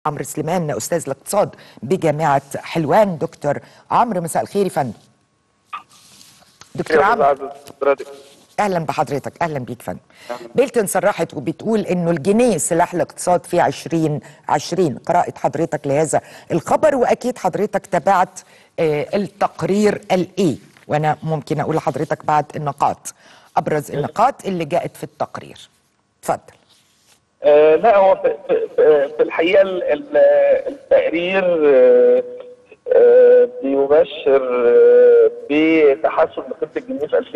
عمرو سليمان استاذ الاقتصاد بجامعه حلوان دكتور عمرو مساء الخير يا فندم دكتور عمرو اهلا بحضرتك اهلا بيك فندم بيلتون صرحت وبتقول انه الجنيه سلاح الاقتصاد في 2020 قراءه حضرتك لهذا الخبر واكيد حضرتك تابعت آه التقرير الايه وانا ممكن اقول لحضرتك بعد النقاط ابرز النقاط اللي جاءت في التقرير اتفضل آه لا هو في, في, في الحقيقه التقرير آه آه بيبشر آه بتحسن لقيمه الجنيه في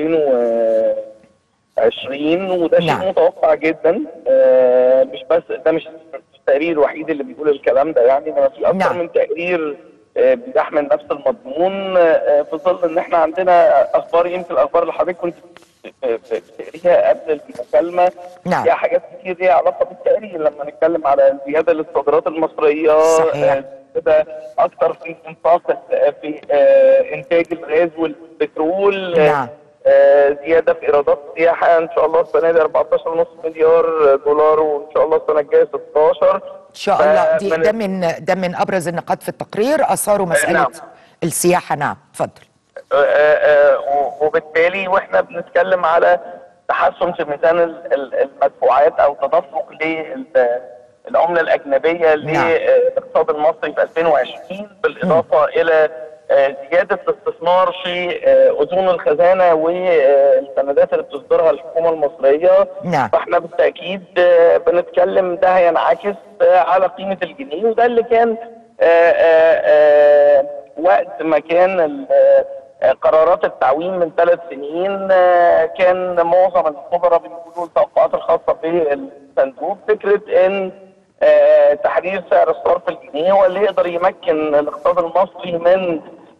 2020 وده شيء نعم. متوقع جدا آه مش بس ده مش التقرير الوحيد اللي بيقول الكلام ده يعني انما في اكثر نعم. من تقرير آه بيحمل نفس المضمون آه في ظل ان احنا عندنا اخبار يمكن الاخبار اللي حضرتك كنت بتقريها قبل المكالمه نعم. فيها حاجات كتير ليها علاقه بالتقرير لما نتكلم على زياده للصادرات المصريه صحيح. آه، كده اكتر في انفاق في آه، انتاج الغاز والبترول آه، نعم. آه، زياده في ايرادات السياحه ان شاء الله السنه دي 14.5 مليار دولار وان شاء الله السنه الجايه 16 ان شاء الله دي فمن- ده من ده من ابرز النقاط في التقرير اثاروا مساله نعم. السياحه نعم اتفضل آه، آه، و- وبالتالي واحنا بنتكلم على تحسن في ميزان ال- ال- المدفوعات او تدفق للعمله الاجنبيه نعم. للاقتصاد المصري في 2020 بالاضافه الى آه، زياده الاستثمار في آه، اذون الخزانه والسندات اللي بتصدرها الحكومه المصريه نعم. فاحنا بالتاكيد آه، بنتكلم ده هينعكس آه، على قيمه الجنيه وده اللي كان آه، آه، آه، وقت ما كان ال- آه، قرارات التعويم من ثلاث سنين آه، كان معظم الخبراء بيقولوا التوقعات الخاصه بالصندوق فكره ان آه، تحرير سعر الصرف الجنيه هو اللي يقدر يمكن الاقتصاد المصري من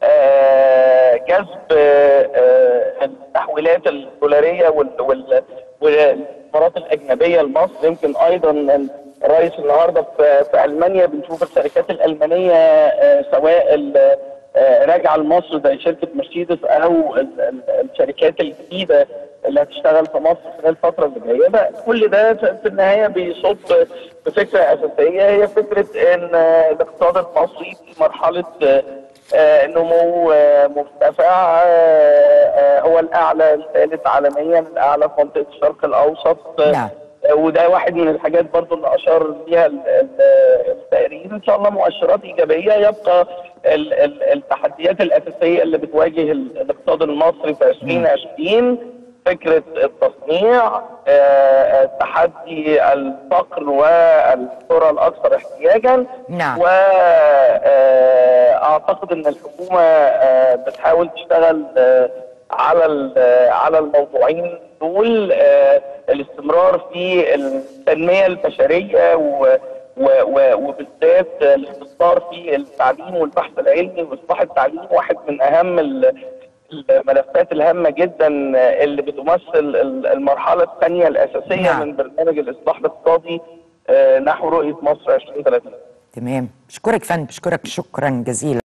آه، جذب آه، آه، التحويلات الدولاريه وال- وال- والاستثمارات الاجنبيه لمصر يمكن ايضا الرئيس النهارده في في المانيا بنشوف الشركات الالمانيه آه، سواء ال- آه، راجعه لمصر زي شركه مرسيدس او ال- ال- الشركات الجديده اللي هتشتغل في مصر خلال الفتره اللي جايه ده كل ده في في النهايه بيصب في فكره اساسيه هي فكره ان آه، الاقتصاد المصري في مرحله آه، آه، نمو آه، مرتفع آه، آه، هو الاعلى الثالث عالميا الاعلى في منطقه الشرق الاوسط آه، نعم. وده واحد من الحاجات برضو اللي اشار ليها ال- ال- التقرير ان شاء الله مؤشرات ايجابيه يبقى ال- ال- التحديات الاساسيه اللي بتواجه ال- الاقتصاد المصري في 2020 فكره التصنيع آه، آه، تحدي الفقر والقرى الاكثر احتياجا نعم. واعتقد ان الحكومه آه، بتحاول تشتغل آه، على ال- آه، على الموضوعين دول آه، الاستمرار في التنميه البشريه و و- و- وبالذات الاستثمار في التعليم والبحث العلمي واصلاح التعليم واحد من اهم ال- الملفات الهامه جدا اللي بتمثل ال- المرحله الثانيه الاساسيه نعم. من برنامج الاصلاح الاقتصادي آه، نحو رؤيه مصر 2030 تمام بشكرك فندم بشكرك شكرا جزيلا